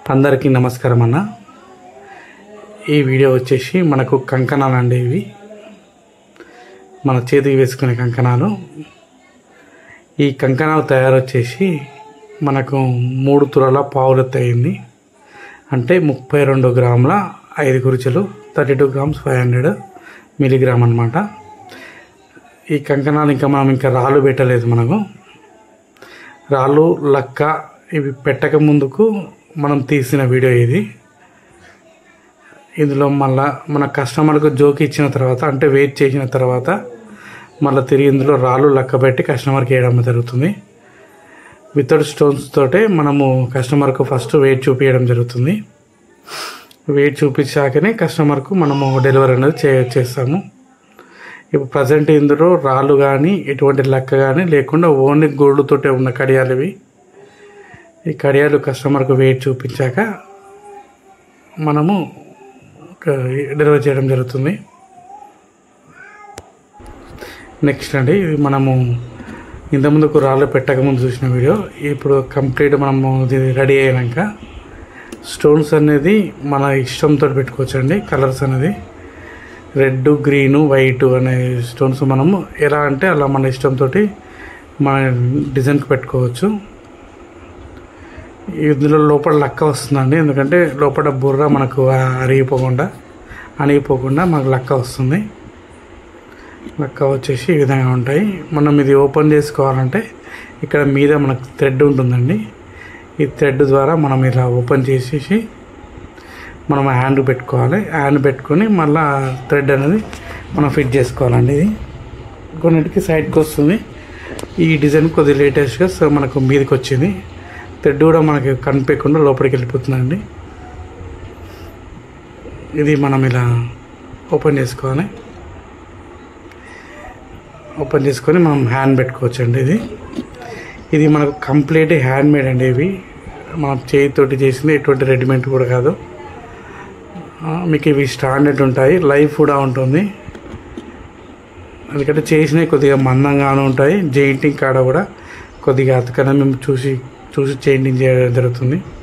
అందరికీ నమస్కారం అన్న ఈ వీడియో వచ్చేసి మనకు కంకణాలు అండి ఇవి మన చేతికి వేసుకునే కంకణాలు ఈ కంకణాలు తయారు వచ్చేసి మనకు మూడు తులాల పావులెత్తు అయింది అంటే ముప్పై రెండు గ్రాముల ఐదు కురుచులు thirty two grams five hundred milligram అనమాట ఈ కంకణాలు ఇంకా మనం ఇంకా రాళ్ళు పెట్టలేదు మనకు రాళ్ళు లక్క ఇవి పెట్టక ముందుకు మనం తీసిన వీడియో ఇది ఇందులో మళ్ళా మన కస్టమర్కు జోకి ఇచ్చిన తర్వాత అంటే వెయిట్ చేసిన తర్వాత మళ్ళీ తిరిగి ఇందులో రాళ్ళు లక్క పెట్టి కస్టమర్కి వేయడం జరుగుతుంది వితౌట్ స్టోన్స్ తోటే మనము కస్టమర్కు ఫస్ట్ వెయిట్ చూపించడం జరుగుతుంది వెయిట్ చూపించాకనే కస్టమర్కు మనము డెలివరీ అనేది చే చేస్తాము ఇప్పుడు ప్రజెంట్ ఇందులో రాళ్ళు కానీ ఎటువంటి లెక్క కానీ లేకుండా ఓన్లీ గోల్డ్తోటే ఉన్న కడియాలు ఇవి ఈ కడియాలు కస్టమర్కు వెయిట్ చూపించాక మనము ఒక డెలివరీ చేయడం జరుగుతుంది నెక్స్ట్ అండి ఇది మనము ఇంతకుముందుకు రాళ్ళు పెట్టకముందు చూసిన వీడియో ఇప్పుడు కంప్లీట్ మనము ఇది రెడీ అయినాక స్టోన్స్ అనేది మన ఇష్టంతో పెట్టుకోవచ్చు అండి కలర్స్ అనేది రెడ్ గ్రీను వైట్ అనే స్టోన్స్ మనము ఎలా అంటే అలా మన ఇష్టంతో మన డిజైన్కి పెట్టుకోవచ్చు ఇందులో లోపల లక్క వస్తుందండి ఎందుకంటే లోపల బుర్ర మనకు అరిగిపోకుండా అణిగిపోకుండా మనకు లక్క వస్తుంది లక్క వచ్చేసి ఈ విధంగా ఉంటాయి మనం ఇది ఓపెన్ చేసుకోవాలంటే ఇక్కడ మీద మనకు థ్రెడ్ ఉంటుందండి ఈ థ్రెడ్ ద్వారా మనం ఇలా ఓపెన్ చేసేసి మనం హ్యాండ్ పెట్టుకోవాలి హ్యాండ్ పెట్టుకొని మళ్ళీ థ్రెడ్ అనేది మనం ఫిట్ చేసుకోవాలండి ఇది కొన్నిటికి సైడ్కి వస్తుంది ఈ డిజైన్ కొద్దిగా లేటెస్ట్గా సో మనకు మీదకి వచ్చింది థ్రెడ్ కూడా మనకి కనిపించకుండా లోపలికి వెళ్ళిపోతుందండి ఇది మనం ఇలా ఓపెన్ చేసుకోవాలి ఓపెన్ చేసుకొని మనం హ్యాండ్ పెట్టుకోవచ్చు అండి ఇది ఇది మనకు కంప్లీట్ హ్యాండ్ మేడ్ అండి ఇవి మనం చేతితోటి చేసింది ఎటువంటి రెడీమేడ్ కూడా కాదు ఆ, మీకు ఇవి స్టాండర్డ్ ఉంటాయి లైఫ్ కూడా ఉంటుంది ఎందుకంటే చేసినవి కొద్దిగా మందంగానే ఉంటాయి జెయింటింగ్ కాడ కూడా కొద్దిగా అతకనే మేము చూసి చూసి చేయింటింగ్ చేయడం జరుగుతుంది